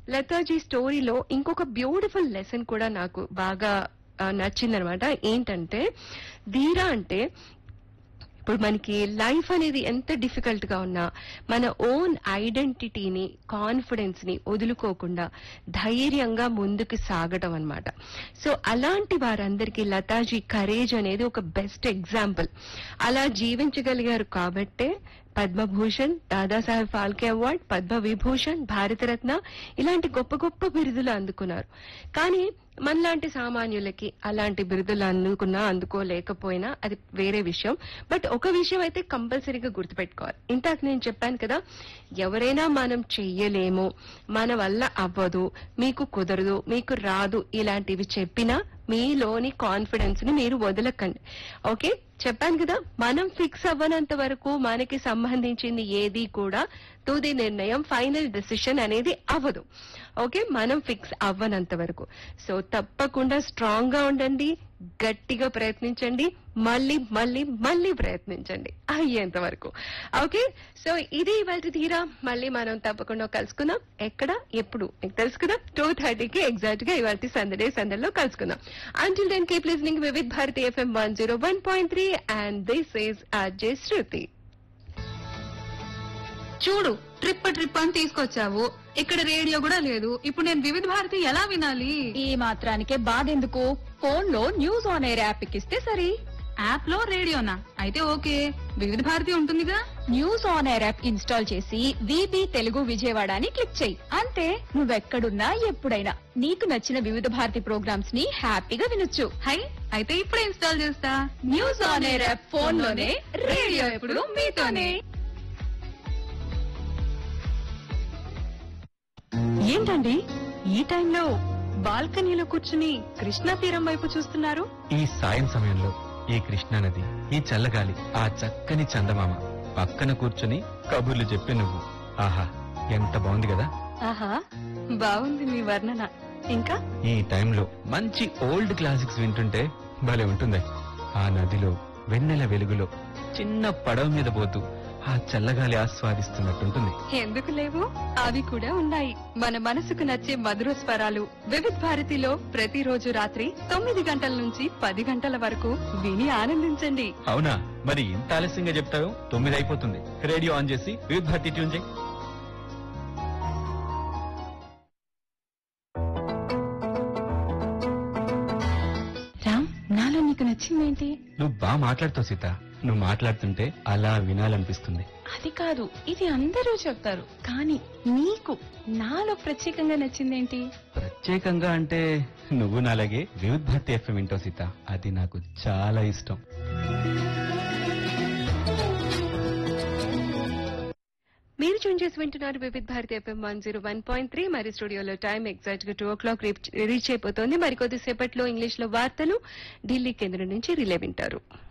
లతాజీ స్టోరీలో ఇంకొక beautiful lesson కూడా నాకు బాగా నచ్చిందనమాట ఏంటంటే ధీరా అంటే ఇప్పుడు మనకి లైఫ్ అనేది ఎంత డిఫికల్ట్ గా ఉన్నా మన ఓన్ ఐడెంటిటీని కాన్ఫిడెన్స్ ని వదులుకోకుండా ధైర్యంగా ముందుకు సాగటం అన్నమాట సో అలాంటి వారందరికీ లతాజీ కరేజ్ అనేది ఒక బెస్ట్ ఎగ్జాంపుల్ అలా జీవించగలిగారు కాబట్టే పద్మభూషణ్ దాదాసాహెబ్ ఫాల్కే అవార్డ్ పద్మ విభూషణ్ భారతరత్న ఇలాంటి గొప్ప గొప్ప బిరుదులు అందుకున్నారు కానీ మనలాంటి సామాన్యులకి అలాంటి బిరుదులు అందుకున్నా అందుకోలేకపోయినా అది వేరే విషయం బట్ ఒక విషయం అయితే కంపల్సరీగా గుర్తుపెట్టుకోవాలి ఇంతాక నేను చెప్పాను కదా ఎవరైనా మనం చెయ్యలేము మన వల్ల అవ్వదు మీకు కుదరదు మీకు రాదు ఇలాంటివి చెప్పినా మీలోని కాన్ఫిడెన్స్ ని మీరు వదలకండి ఓకే చెప్పాను కదా మనం ఫిక్స్ అవ్వనంత వరకు మనకి సంబంధించింది ఏది కూడా తుది నిర్ణయం ఫైనల్ డెసిషన్ అనేది అవ్వదు ఓకే మనం ఫిక్స్ అవ్వనంత వరకు సో తప్పకుండా స్ట్రాంగ్ గా ఉండండి గట్టిగా ప్రయత్నించండి మళ్ళీ మళ్ళీ మళ్ళీ ప్రయత్నించండి అయ్యేంత వరకు ఓకే సో ఇది ఇవాళ తీరా మళ్ళీ మనం తప్పకుండా కలుసుకుందాం ఎక్కడ ఎప్పుడు మీకు తెలుసు కదా టూ థర్టీకి ఎగ్జాక్ట్ గా ఇవాళ సందడే సందడిలో కలుసుకుందాం until then keep listening Vividh Bharati FM one zero one point three and this is Ajay Shruti చూడు ట్రిప్ ట్రిప్ అని తీసుకొచ్చావు ఇక్కడ రేడియో కూడా లేదు ఇప్పుడు నేను వివిధ భారతి ఎలా వినాలి ఈ మాత్రానికే బాధెందుకు ఫోన్ లో న్యూస్ ఆన్ ఎయిర్ యాప్ ఎక్కిస్తే సరి యాప్ లో రేడియోనా అయితే ఓకే వివిధ భారతి ఉంటుందిగా news on air app install చేసి విబి తెలుగు విజయవాడ అని క్లిక్ చేయి అంతే నువ్వెక్కడున్నా ఎప్పుడైనా నీకు నచ్చిన వివిధ భారతి ప్రోగ్రామ్స్ ని హ్యాపీగా వినొచ్చు హై అయితే ఇప్పుడే ఇన్స్టాల్ చేస్తా news on air app phone లోనే రేడియో ఎప్పుడు మీతోనే ఏంటండి ఈ టైంలో బాల్కనీలో కూర్చుని కృష్ణా తీరం వైపు చూస్తున్నారు ఈ సాయం సమయంలో ఈ కృష్ణానది ఈ చల్లగాలి ఆ చక్కని చందమామ పక్కన కూర్చుని కబుర్లు చెప్పి నువ్వు ఆహా ఎంత బాగుంది కదా ఆహా బాగుంది మీ వర్ణన ఇంకా ఈ టైంలో మంచి ఓల్డ్ క్లాసిక్స్ వింటుంటే భలే ఉంటుంది ఆ నదిలో వెన్నెల వెలుగులో చిన్న పడవ మీద పోతూ ఆ చల్లగాలి ఆస్వాదిస్తున్నట్టుంటుంది ఎందుకు లేవు అవి కూడా ఉన్నాయి మన మనసుకు నచ్చే మధుర స్వరాలు వివిధ్ భారతిలో ప్రతిరోజు రాత్రి తొమ్మిది గంటల నుంచి పది గంటల వరకు విని ఆనందించండి అవునా మరి ఇంత ఆలస్యంగా చెప్తావు తొమ్మిది అయిపోతుంది రేడియో ఆన్ చేసి వివిధ భారతి ట్యూన్ చేయి రామ్ నాలో నీకు నచ్చిందేంటి నువ్వు బాగా మాట్లాడుతావు సీత నువ్వు మాట్లాడుతుంటే అలా వినాలనిపిస్తుంది అది కాదు ఇది అందరూ చెప్తారు కానీ నీకు నాలో ప్రత్యేకంగా నచ్చిందేంటి ప్రత్యేకంగా అంటే నువ్వు నాలాగే వివిధ భారతి ఎఫ్ఎం వింటావు సీత అది నాకు చాలా ఇష్టం మీరు చూన్ చేసి వింటున్నారు Vividh Bharati FM one zero one point three మరి స్టూడియోలో టైం ఎగ్జాక్ట్ గా టూ ఓ క్లాక్ రీచ్ అయిపోతుంది మరి కొద్దిసేపట్లో ఇంగ్లీష్ లో వార్తలు ఢిల్లీ కేంద్రం నుంచి రిలే వింటారు